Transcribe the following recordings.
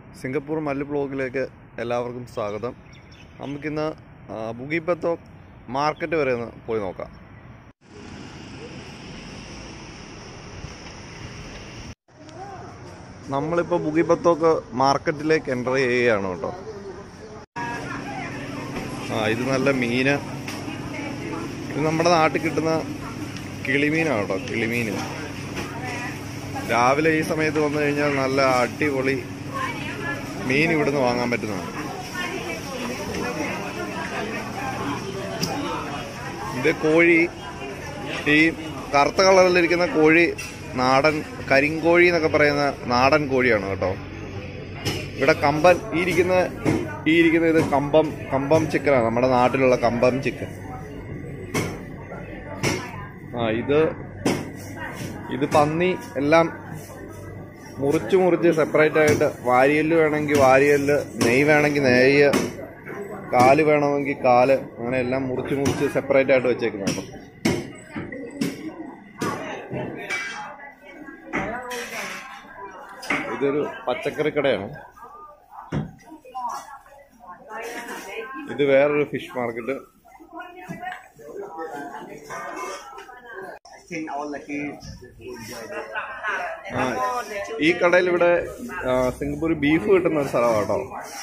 Singapore Mallu ബ്ലോഗിലേക്ക് എല്ലാവർക്കും സ്വാഗതം നമുക്കിന്ന് ആ, ബുഗിപ്പത്തോ മാർക്കറ്റ് വരെ ഒന്ന് പോയി നോക്കാം നമ്മളിപ്പോൾ ബുഗിപ്പത്തോക്ക് മാർക്കറ്റിലേക്ക് എൻ്റർ ചെയ്യുകയാണ് കേട്ടോ ആ ഇത് നല്ല മീന് ഇത് നമ്മുടെ നാട്ടിൽ കിട്ടുന്ന കിളിമീനാണ് കേട്ടോ കിളിമീൻ രാവിലെ ഈ സമയത്ത് വന്നു കഴിഞ്ഞാൽ നല്ല അടിപൊളി മീൻ ഇവിടുന്ന് വാങ്ങാൻ പറ്റുന്നതാണ് ഇത് കോഴി ഈ കറുത്ത കളറിലിരിക്കുന്ന കോഴി നാടൻ കരിങ്കോഴി എന്നൊക്കെ പറയുന്ന നാടൻ കോഴിയാണ് കേട്ടോ ഇവിടെ കമ്പൻ ഈ ഇരിക്കുന്ന ഈ ഇരിക്കുന്ന ഇത് കമ്പം കമ്പം ചിക്കനാണ് നമ്മുടെ നാട്ടിലുള്ള കമ്പം ചിക്കൻ ആ ഇത് ഇത് പന്നി എല്ലാം മുറിച്ച് മുറിച്ച് സെപ്പറേറ്റ് ആയിട്ട് വാരിയല് വേണമെങ്കിൽ വാരിയല് നെയ് വേണമെങ്കിൽ നെയ്യ് കാല് വേണമെങ്കിൽ കാല് അങ്ങനെ എല്ലാം മുറിച്ച് മുറിച്ച് സെപ്പറേറ്റ് ആയിട്ട് വെച്ചേക്കുന്നുണ്ട് ഇതൊരു പച്ചക്കറി കടയാണ് ഇത് വേറൊരു fish market I think all the kids will enjoy that. ആ, ഈ കടയിൽ ഇവിടെ ആ, സിംഗപ്പൂർ ബീഫ് കിട്ടുന്ന ഒരു സ്ഥലമാണ് കേട്ടോ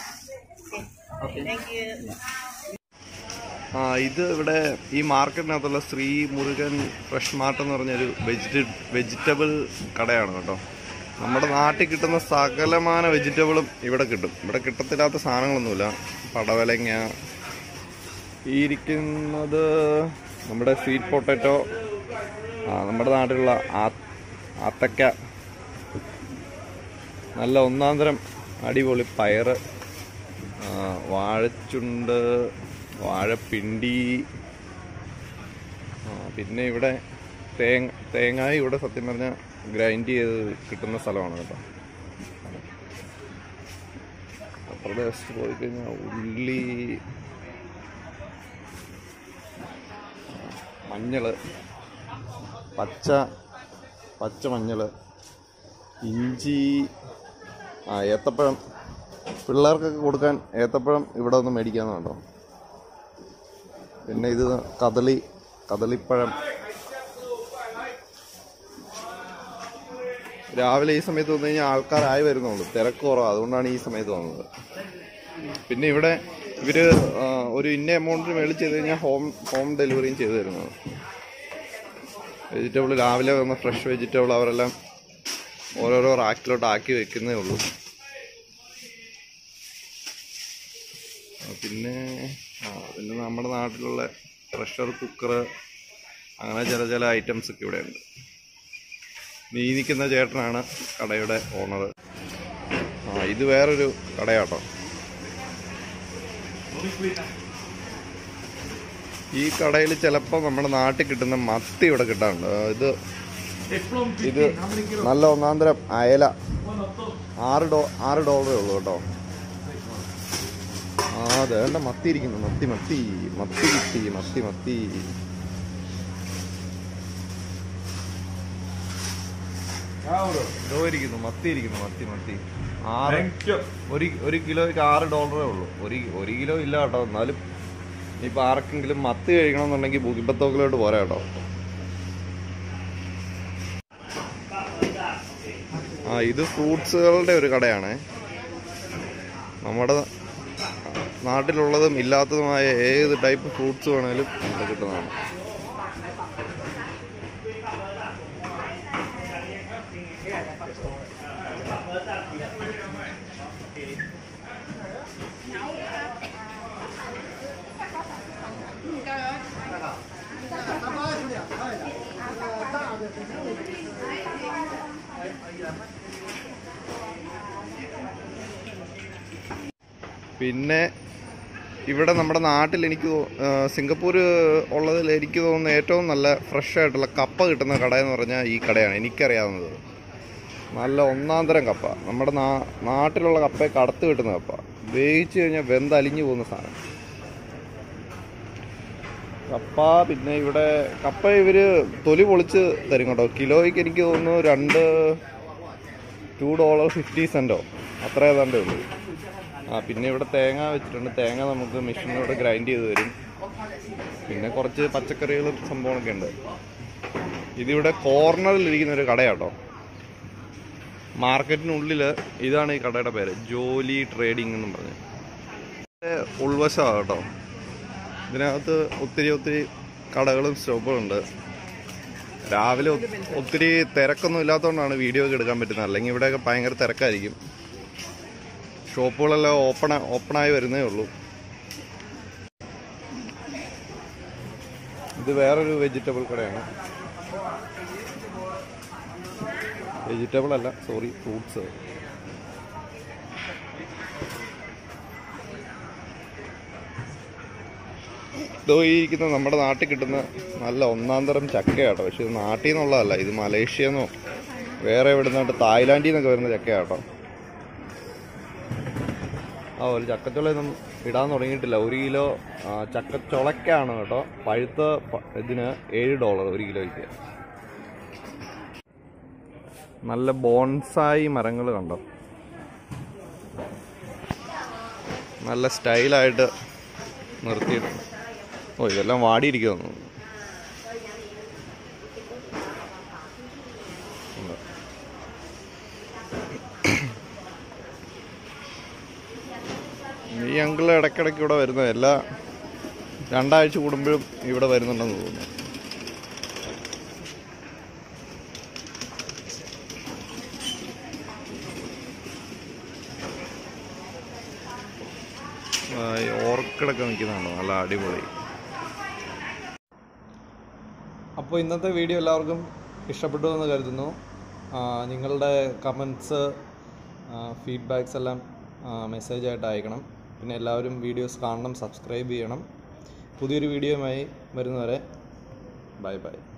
ആ ഇത് ഇവിടെ ഈ മാർക്കറ്റിനകത്തുള്ള ശ്രീ മുരുകൻ ഫ്രഷ് മാർട്ട് എന്ന് പറഞ്ഞൊരു വെജിറ്റ വെജിറ്റബിൾ കടയാണ് കേട്ടോ നമ്മുടെ നാട്ടിൽ കിട്ടുന്ന സകലമാന വെജിറ്റബിളും ഇവിടെ കിട്ടും ഇവിടെ കിട്ടത്തില്ലാത്ത സാധനങ്ങളൊന്നുമില്ല പടവലങ്ങ ഈ ഇരിക്കുന്നത് നമ്മുടെ സ്വീറ്റ് പൊട്ടാറ്റോ ആ നമ്മുടെ നാട്ടിലുള്ള ആ- ആത്തക്ക നല്ല ഒന്നാം തരം അടിപൊളി പയറ് ആ, വാഴച്ചുണ്ട് വാഴപ്പിണ്ടി ആ, പിന്നെ ഇവിടെ തേങ്ങ തേങ്ങായി ഇവിടെ സത്യം പറഞ്ഞാൽ ഗ്രൈൻഡ് ചെയ്ത് കിട്ടുന്ന സ്ഥലമാണ് കേട്ടോ പ്രദേശത്ത് പോയി കഴിഞ്ഞാൽ ഉള്ളി മഞ്ഞള് പച്ച പച്ച മഞ്ഞള് ഇഞ്ചി ആ ഏത്തപ്പഴം പിള്ളേർക്കൊക്കെ കൊടുക്കാൻ ഏത്തപ്പഴം ഇവിടെ ഒന്ന് മേടിക്കാന്നുണ്ടോ പിന്നെ ഇത് കദളി കദളിപ്പഴം രാവിലെ ഈ സമയത്ത് വന്നു കഴിഞ്ഞാൽ ആൾക്കാരായി വരുന്നുള്ളൂ തിരക്ക് കുറവാണ് അതുകൊണ്ടാണ് ഈ സമയത്ത് വന്നത് പിന്നെ ഇവിടെ ഇവര് ആ, ഒരു ഇന്ന എമൗണ്ടിന് മേളിൽ ചെയ്ത് കഴിഞ്ഞാൽ ഹോം ഹോം ഡെലിവറിയും ചെയ്തു തരുന്നത് വെജിറ്റബിൾ രാവിലെ വന്ന ഫ്രഷ് വെജിറ്റബിൾ അവരെല്ലാം ഓരോരോ റാക്കിലോട്ട് ആക്കി വെക്കുന്നേ ഉള്ളൂ ആ, പിന്നെ ആ പിന്നെ നമ്മുടെ നാട്ടിലുള്ള പ്രഷർ കുക്കർ അങ്ങനെ ചില ചില ഐറ്റംസ് ഒക്കെ ഇവിടെ ഉണ്ട് നീ നിൽക്കുന്ന ചേട്ടനാണ് കടയുടെ ഓണർ ആ ഇത് വേറൊരു കടയാട്ടോ ഈ കടയിൽ ചിലപ്പോൾ നമ്മുടെ നാട്ടിൽ കിട്ടുന്ന മത്തി ഇവിടെ കിട്ടാറുണ്ട് ആ, ഇത് ഇത് നല്ല ഒന്നാന്തരം അയല ആറ് ഡോ ആറ് ഡോളറേ ഉള്ളൂ കേട്ടോ ആ അതേണ്ട മത്തി ഇരിക്കുന്നു മത്തി മത്തി മത്തി കിട്ടി മത്തി മത്തി ഇതോ ഇരിക്കുന്നു മത്തി ഇരിക്കുന്നു മത്തി മത്തി ആറ് ഒരു ഒരു കിലോയ്ക്ക് ആറ് ഡോളറേ ഉള്ളൂ ഒരു ഒരു കിലോ ഇല്ല കേട്ടോ എന്നാലും ഇനിയിപ്പോൾ ആർക്കെങ്കിലും മത്തി കഴിക്കണമെന്നുണ്ടെങ്കിൽ ബുക്കിപ്പത്തോക്കിലോട്ട് പോരാ കേട്ടോ ആ ഇത് ഫ്രൂട്ട്സുകളുടെ ഒരു കടയാണ് നമ്മുടെ നാട്ടിലുള്ളതും ഇല്ലാത്തതുമായ ഏത് ടൈപ്പ് ഫ്രൂട്ട്സ് വേണേലും ഇവിടെ കിട്ടുന്നതാണ് പിന്നെ ഇവിടെ നമ്മുടെ നാട്ടിൽ എനിക്ക് തോ- ആ, സിംഗപ്പൂർ ഉള്ളതിൽ എനിക്ക് തോന്നുന്ന ഏറ്റവും നല്ല ഫ്രഷ് ആയിട്ടുള്ള കപ്പ കിട്ടുന്ന കട എന്ന് പറഞ്ഞാൽ ഈ കടയാണ് എനിക്കറിയാവുന്നത് നല്ല ഒന്നാം തരം കപ്പ നമ്മുടെ നാ- നാട്ടിലുള്ള കപ്പയെ കടത്ത് കിട്ടുന്ന കപ്പ വേവിച്ച് കഴിഞ്ഞാൽ വെന്തലിഞ്ഞു പോകുന്ന സാധനം കപ്പ പിന്നെ ഇവിടെ കപ്പ ഇവര് തൊലി പൊളിച്ച് തരും കേട്ടോ കിലോയ്ക്ക് എനിക്ക് തോന്നുന്നു രണ്ട് ടു ഡോളർ ഫിഫ്റ്റി സെൻറ്റോ അത്ര ഏതാണ്ടേ ഉള്ളൂ ആ പിന്നെ ഇവിടെ തേങ്ങ വെച്ചിട്ടുണ്ട് തേങ്ങ നമുക്ക് മെഷീനിലൂടെ ഗ്രൈൻഡ് ചെയ്ത് തരും പിന്നെ കുറച്ച് പച്ചക്കറികളും സംഭവമൊക്കെ ഉണ്ട് ഇതിവിടെ കോർണറിൽ ഇരിക്കുന്ന ഒരു കടയാട്ടോ മാർക്കറ്റിനുള്ളിൽ ഇതാണ് ഈ കടയുടെ പേര് ജോലി ട്രേഡിംഗ് എന്നും പറഞ്ഞ് ഇത് ഉൾവശമാണ് കേട്ടോ ഇതിനകത്ത് ഒത്തിരി ഒത്തിരി കടകളും സ്റ്റോപ്പുകളും ഉണ്ട് രാവിലെ ഒ- ഒത്തിരി തിരക്കൊന്നും ഇല്ലാത്തതുകൊണ്ടാണ് വീഡിയോ ഒക്കെ എടുക്കാൻ പറ്റുന്നത് അല്ലെങ്കിൽ ഇവിടെയൊക്കെ ഭയങ്കര തിരക്കായിരിക്കും ഷോപ്പുകളെല്ലാം ഓപ്പൺ ഓപ്പണായി വരുന്നേ ഉള്ളൂ ഇത് വേറൊരു വെജിറ്റബിൾ കടയാണ് വെജിറ്റബിൾ അല്ല സോറി ഫ്രൂട്ട്സ് ഇതോ ഈ ഇരിക്കുന്ന നമ്മുടെ നാട്ടിൽ കിട്ടുന്ന നല്ല ഒന്നാം തരം ചക്കയാട്ടോ പക്ഷെ ഇത് നാട്ടിൽ നിന്നുള്ളതല്ല ഇത് മലേഷ്യന്നോ വേറെ എവിടെ നിന്നായിട്ട് തായ്ലാൻഡിൽ നിന്നൊക്കെ വരുന്ന ചക്കയാട്ടോ ആ ഒരു ചക്കച്ചുളയൊന്നും ഇടാൻ തുടങ്ങിയിട്ടില്ല ഒരു കിലോ ആ, ചക്കച്ചുളയ്ക്കാണ് കേട്ടോ പഴുത്ത പ- ഇതിന് ഏഴ് ഡോളർ ഒരു കിലോയ്ക്ക് നല്ല ബോൺസായി മരങ്ങൾ കണ്ടോ നല്ല സ്റ്റൈലായിട്ട് നിർത്തിയിട്ടുണ്ട് ഓ ഇതെല്ലാം വാടിയിരിക്കുന്നു ഈ അങ്കിൾ ഇടയ്ക്കിടയ്ക്ക് ഇവിടെ വരുന്നത് എല്ലാ രണ്ടാഴ്ച കൂടുമ്പോഴും ഇവിടെ വരുന്നുണ്ടെന്ന് തോന്നുന്നു ആ, ഈ ഓർക്കിഡൊക്കെ നിൽക്കുന്നുണ്ടോ നല്ല അടിപൊളി അപ്പോൾ ഇന്നത്തെ വീഡിയോ എല്ലാവർക്കും ഇഷ്ടപ്പെട്ടു എന്ന് കരുതുന്നു ആ, നിങ്ങളുടെ കമൻസ് ഫീഡ്ബാക്സ് എല്ലാം മെസ്സേജായിട്ട് അയക്കണം പിന്നെ എല്ലാവരും വീഡിയോസ് കാണണം സബ്സ്ക്രൈബ് ചെയ്യണം പുതിയൊരു വീഡിയോയുമായി വരുന്നവരെ ബൈ ബൈ